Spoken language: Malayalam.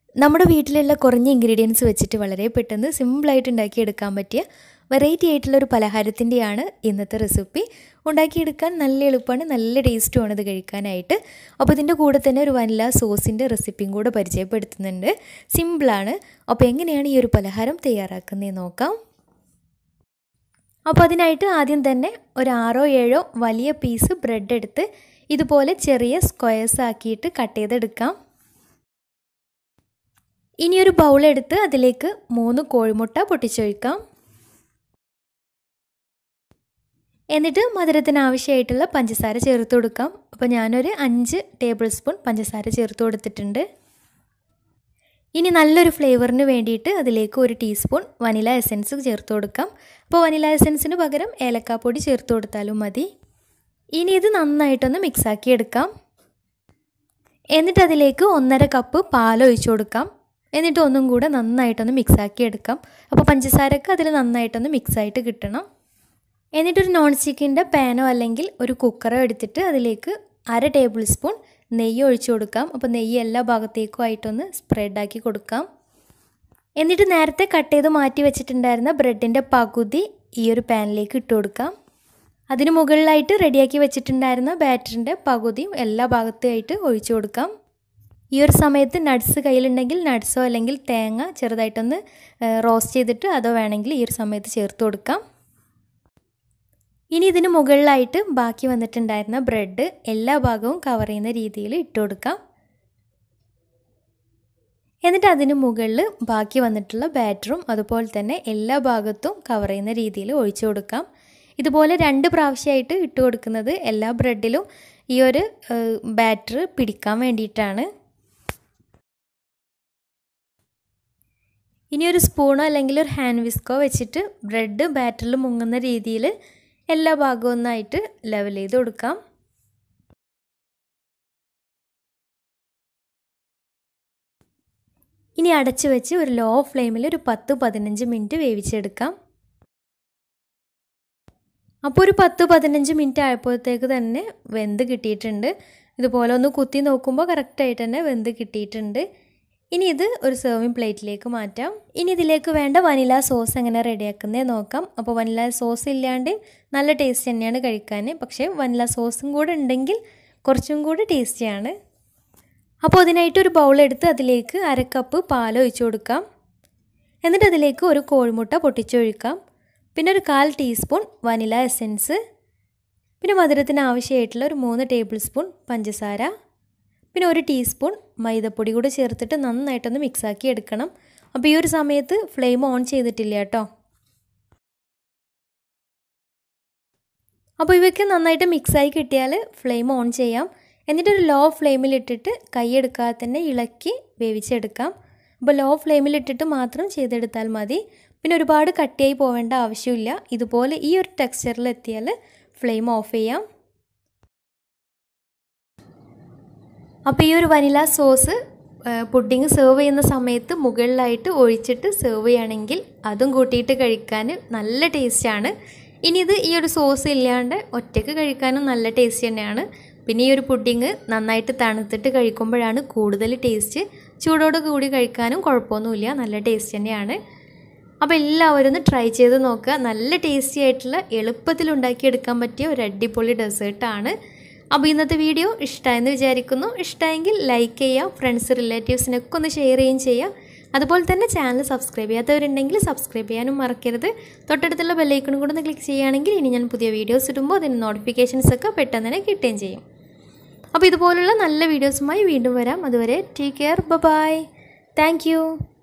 നമ്മുടെ വീട്ടിലുള്ള കുറഞ്ഞ ഇൻഗ്രീഡിയൻസ് വെച്ചിട്ട് വളരെ പെട്ടെന്ന് സിമ്പിളായിട്ട് ഉണ്ടാക്കിയെടുക്കാൻ പറ്റിയ വെറൈറ്റി ആയിട്ടുള്ള ഒരു പലഹാരത്തിൻ്റെയാണ് ഇന്നത്തെ റെസിപ്പി ഉണ്ടാക്കിയെടുക്കാൻ നല്ല എളുപ്പമാണ് നല്ല ടേസ്റ്റുമാണ് ഇത് കഴിക്കാനായിട്ട് അപ്പോൾ ഇതിൻ്റെ കൂടെ തന്നെ ഒരു വനില സോസിൻ്റെ റെസിപ്പിയും കൂടെ പരിചയപ്പെടുത്തുന്നുണ്ട് സിമ്പിളാണ് അപ്പോൾ എങ്ങനെയാണ് ഈ ഒരു പലഹാരം തയ്യാറാക്കുന്നത് നോക്കാം അപ്പോൾ അതിനായിട്ട് ആദ്യം തന്നെ ഒരു ആറോ ഏഴോ വലിയ പീസ് ബ്രെഡ് എടുത്ത് ഇതുപോലെ ചെറിയ സ്ക്വയേഴ്സ് ആക്കിയിട്ട് കട്ട് ചെയ്തെടുക്കാം ഇനി ഒരു ബൗൾ എടുത്ത് അതിലേക്ക് മൂന്ന് കോഴിമുട്ട പൊട്ടിച്ചൊഴിക്കാം എന്നിട്ട് മധുരത്തിന് ആവശ്യമായിട്ടുള്ള പഞ്ചസാര ചേർത്ത് കൊടുക്കാം അപ്പോൾ ഞാനൊരു അഞ്ച് ടേബിൾ സ്പൂൺ പഞ്ചസാര ചേർത്ത് കൊടുത്തിട്ടുണ്ട് ഇനി നല്ലൊരു ഫ്ലേവറിന് വേണ്ടിയിട്ട് അതിലേക്ക് ഒരു ടീസ്പൂൺ വനില എസൻസ് ചേർത്ത് കൊടുക്കാം അപ്പോൾ വനില എസൻസിന് പകരം ഏലക്കാപ്പൊടി ചേർത്ത് കൊടുത്താലും മതി ഇനി ഇത് നന്നായിട്ടൊന്ന് മിക്സാക്കി എടുക്കാം എന്നിട്ട് അതിലേക്ക് ഒന്നര കപ്പ് പാൽ ഒഴിച്ചു കൊടുക്കാം എന്നിട്ട് ഒന്നും കൂടെ നന്നായിട്ടൊന്ന് മിക്സാക്കി എടുക്കാം അപ്പോൾ പഞ്ചസാരക്ക് അതിൽ നന്നായിട്ടൊന്ന് മിക്സായിട്ട് കിട്ടണം എന്നിട്ടൊരു നോൺ സ്റ്റിക്കിൻ്റെ പാനോ അല്ലെങ്കിൽ ഒരു കുക്കറോ എടുത്തിട്ട് അതിലേക്ക് അര ടേബിൾ സ്പൂൺ നെയ്യ് ഒഴിച്ചു കൊടുക്കാം അപ്പോൾ നെയ്യ് എല്ലാ ഭാഗത്തേക്കും ആയിട്ടൊന്ന് സ്പ്രെഡാക്കി കൊടുക്കാം എന്നിട്ട് നേരത്തെ കട്ട് ചെയ്ത് മാറ്റി വെച്ചിട്ടുണ്ടായിരുന്ന ബ്രെഡിൻ്റെ പകുതി ഈ ഒരു പാനിലേക്ക് ഇട്ട് കൊടുക്കാം അതിന് മുകളിലായിട്ട് റെഡിയാക്കി വെച്ചിട്ടുണ്ടായിരുന്ന ബാറ്ററിൻ്റെ പകുതിയും എല്ലാ ഭാഗത്തുമായിട്ട് ഒഴിച്ചു കൊടുക്കാം ഈ ഒരു സമയത്ത് നട്ട്സ് കയ്യിലുണ്ടെങ്കിൽ നട്ട്സോ അല്ലെങ്കിൽ തേങ്ങ ചെറുതായിട്ടൊന്ന് റോസ്റ്റ് ചെയ്തിട്ട് അതോ വേണമെങ്കിൽ ഈ ഒരു സമയത്ത് ചേർത്ത് കൊടുക്കാം ഇനി ഇതിന് മുകളിലായിട്ട് ബാക്കി വന്നിട്ടുണ്ടായിരുന്ന ബ്രെഡ് എല്ലാ ഭാഗവും കവർ ചെയ്യുന്ന രീതിയിൽ ഇട്ട് കൊടുക്കാം എന്നിട്ട് അതിന് മുകളിൽ ബാക്കി വന്നിട്ടുള്ള ബാറ്ററും അതുപോലെ തന്നെ എല്ലാ ഭാഗത്തും കവർ ചെയ്യുന്ന രീതിയിൽ ഒഴിച്ചു കൊടുക്കാം ഇതുപോലെ രണ്ട് പ്രാവശ്യമായിട്ട് ഇട്ട് കൊടുക്കുന്നത് എല്ലാ ബ്രെഡിലും ഈ ഒരു ബാറ്റർ പിടിക്കാൻ വേണ്ടിയിട്ടാണ് ഇനി ഒരു സ്പൂണോ അല്ലെങ്കിൽ ഒരു ഹാൻഡ് വിസ്കോ വെച്ചിട്ട് ബ്രെഡ് ബാറ്ററിൽ മുങ്ങുന്ന രീതിയിൽ എല്ലാ ഭാഗവും ഒന്നായിട്ട് ലെവൽ ചെയ്ത് കൊടുക്കാം ഇനി അടച്ചു വെച്ച് ഒരു ലോ ഫ്ലെയിമിൽ ഒരു പത്ത് പതിനഞ്ച് മിനിറ്റ് വേവിച്ചെടുക്കാം അപ്പോൾ ഒരു പത്ത് പതിനഞ്ച് മിനിറ്റ് ആയപ്പോഴത്തേക്ക് തന്നെ വെന്ത് കിട്ടിയിട്ടുണ്ട് ഇതുപോലെ ഒന്ന് കുത്തി നോക്കുമ്പോൾ കറക്റ്റായിട്ട് തന്നെ വെന്ത് കിട്ടിയിട്ടുണ്ട് ഇനി ഇത് ഒരു സെർവിങ് പ്ലേറ്റിലേക്ക് മാറ്റാം ഇനി ഇതിലേക്ക് വേണ്ട വനില സോസ് എങ്ങനെ റെഡിയാക്കുന്നത് നോക്കാം അപ്പോൾ വനില സോസ് ഇല്ലാണ്ട് നല്ല ടേസ്റ്റ് തന്നെയാണ് കഴിക്കാൻ പക്ഷേ വനില സോസും കൂടെ ഉണ്ടെങ്കിൽ കുറച്ചും കൂടി ടേസ്റ്റിയാണ് അപ്പോൾ അതിനായിട്ട് ഒരു ബൗൾ എടുത്ത് അതിലേക്ക് അര കപ്പ് പാൽ ഒഴിച്ചു കൊടുക്കാം എന്നിട്ട് അതിലേക്ക് ഒരു കോഴിമുട്ട പൊട്ടിച്ചൊഴിക്കാം പിന്നെ ഒരു കാൽ ടീസ്പൂൺ വനില എസൻസ് പിന്നെ മധുരത്തിന് ആവശ്യമായിട്ടുള്ള ഒരു മൂന്ന് ടേബിൾ സ്പൂൺ പഞ്ചസാര പിന്നെ ഒരു ടീസ്പൂൺ മൈദപ്പൊടി കൂടി ചേർത്തിട്ട് നന്നായിട്ടൊന്ന് മിക്സാക്കി എടുക്കണം അപ്പോൾ ഈ ഒരു സമയത്ത് ഫ്ലെയിം ഓൺ ചെയ്തിട്ടില്ല കേട്ടോ അപ്പോൾ ഇവയ്ക്ക് നന്നായിട്ട് മിക്സായി കിട്ടിയാൽ ഫ്ലെയിം ഓൺ ചെയ്യാം എന്നിട്ടൊരു ലോ ഫ്ലെയിമിലിട്ടിട്ട് കൈയെടുക്കാതെ തന്നെ ഇളക്കി വേവിച്ചെടുക്കാം അപ്പോൾ ലോ ഫ്ലെയിമിലിട്ടിട്ട് മാത്രം ചെയ്തെടുത്താൽ മതി പിന്നെ ഒരുപാട് കട്ടിയായി പോവേണ്ട ആവശ്യമില്ല ഇതുപോലെ ഈ ഒരു ടെക്സ്ചറിൽ എത്തിയാൽ ഫ്ലെയിം ഓഫ് ചെയ്യാം അപ്പോൾ ഈ ഒരു വനില സോസ് പുഡിങ് സെർവ് ചെയ്യുന്ന സമയത്ത് മുകളിലായിട്ട് ഒഴിച്ചിട്ട് സെർവ് ചെയ്യുകയാണെങ്കിൽ അതും കൂട്ടിയിട്ട് കഴിക്കാൻ നല്ല ടേസ്റ്റാണ് ഇനി ഇത് ഈ ഒരു സോസ് ഇല്ലാണ്ട് ഒറ്റയ്ക്ക് കഴിക്കാനും നല്ല ടേസ്റ്റ് തന്നെയാണ് പിന്നെ ഈ ഒരു പുഡിങ് നന്നായിട്ട് തണുത്തിട്ട് കഴിക്കുമ്പോഴാണ് കൂടുതൽ ടേസ്റ്റ് ചൂടോട് കൂടി കഴിക്കാനും കുഴപ്പമൊന്നുമില്ല നല്ല ടേസ്റ്റ് തന്നെയാണ് അപ്പോൾ എല്ലാവരും ഒന്ന് ട്രൈ ചെയ്ത് നോക്കുക നല്ല ടേസ്റ്റി ആയിട്ടുള്ള എളുപ്പത്തിൽ ഉണ്ടാക്കിയെടുക്കാൻ പറ്റിയ ഒരു അടിപൊളി ഡെസേർട്ടാണ് അപ്പോൾ ഇന്നത്തെ വീഡിയോ ഇഷ്ടമായെന്ന് വിചാരിക്കുന്നു ഇഷ്ടമായെങ്കിൽ ലൈക്ക് ചെയ്യുക ഫ്രണ്ട്സ് റിലേറ്റീവ്സിനൊക്കെ ഒന്ന് ഷെയർ ചെയ്യുകയും ചെയ്യുക അതുപോലെ തന്നെ ചാനൽ സബ്സ്ക്രൈബ് ചെയ്യാത്തവരുണ്ടെങ്കിൽ സബ്സ്ക്രൈബ് ചെയ്യാനും മറക്കരുത് തൊട്ടടുത്തുള്ള ബെല്ലൈക്കണും കൂടെ ഒന്ന് ക്ലിക്ക് ചെയ്യുകയാണെങ്കിൽ ഇനി ഞാൻ പുതിയ വീഡിയോസ് ഇടുമ്പോൾ അതിന് നോട്ടിഫിക്കേഷൻസ് ഒക്കെ പെട്ടെന്ന് തന്നെ കിട്ടുകയും ചെയ്യും അപ്പോൾ ഇതുപോലുള്ള നല്ല വീഡിയോസുമായി വീണ്ടും വരാം അതുവരെ ടേക്ക് കെയർ ബൈ താങ്ക്